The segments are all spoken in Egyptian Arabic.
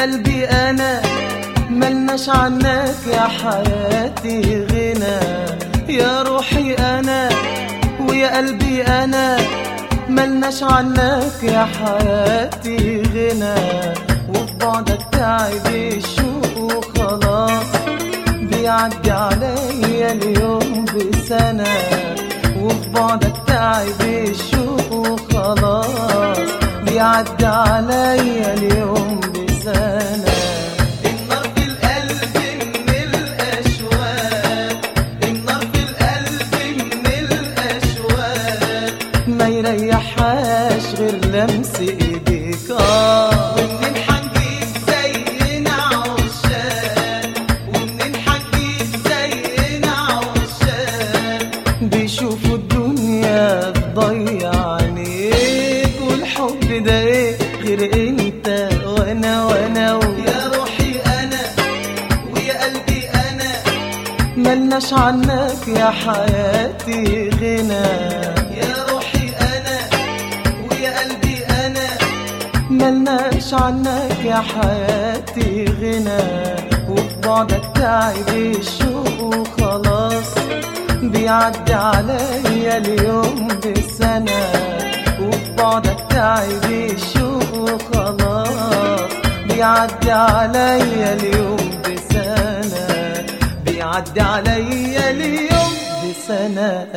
قلبي انا ملناش عنك يا حياتي غنى يا روحي انا ويا قلبي انا ملناش عنك يا حياتي غنى وفي بعدك تعب الشوق وخلاص بيعدي عليا اليوم بسنة وفي بعدك تعب الشوق وخلاص بيعدي عليا اليوم بسنة النار في القلب من الأشواق النار في القلب من الأشواق ما يريحهاش غير لمس ايديك اه ومنين حنجيب زينا عشاق ومنين حنجيب زينا عشاق بيشوفوا الدنيا تضيع عينيك والحب ده ايه غير انت وانا وانا يا روحي انا ويا قلبي انا ملناش عنك يا حياتي غنى يا روحي انا ويا قلبي انا ملناش عنك يا حياتي غنى وفي بعدك تعب الشوق وخلاص بيعدي عليا اليوم بسنة وفي بعدك تعب الشوق وخلاص بيعدي عليا اليوم بسنة بيعدي عليا اليوم بسنة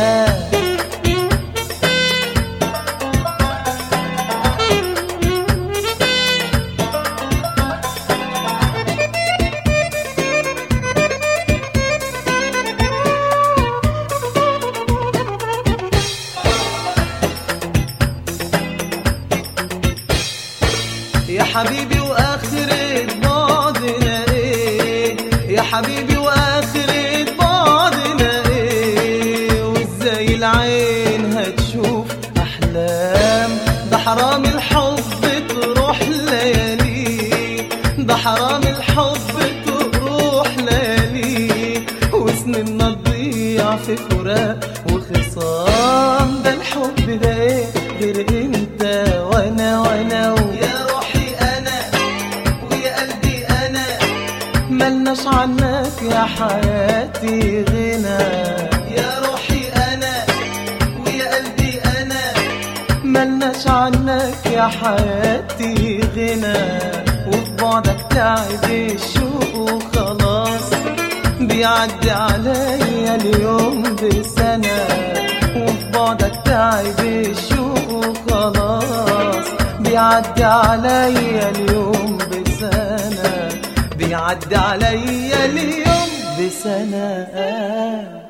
يا حبيبي واخرة بعدنا ايه يا حبيبي واخرة بعدنا ايه وازاي العين هتشوف احلام ده حرام الحب تروح ليالي ده حرام الحب تروح ليالي وسننا تضيع في فراق وخصام ده الحب ده ايه غير انت وانا وانا يا روحي انا ويا قلبي انا ملناش عنك يا حياتي غنى يا روحي انا ويا قلبي انا ملناش عنك يا حياتي غنى وفي بعدك تعب الشوق وخلاص بيعدي عليا اليوم بسنة وفي بعدك تعب الشوق وخلاص بيعدي عليا اليوم بسنة بيعدي عليا اليوم بسنة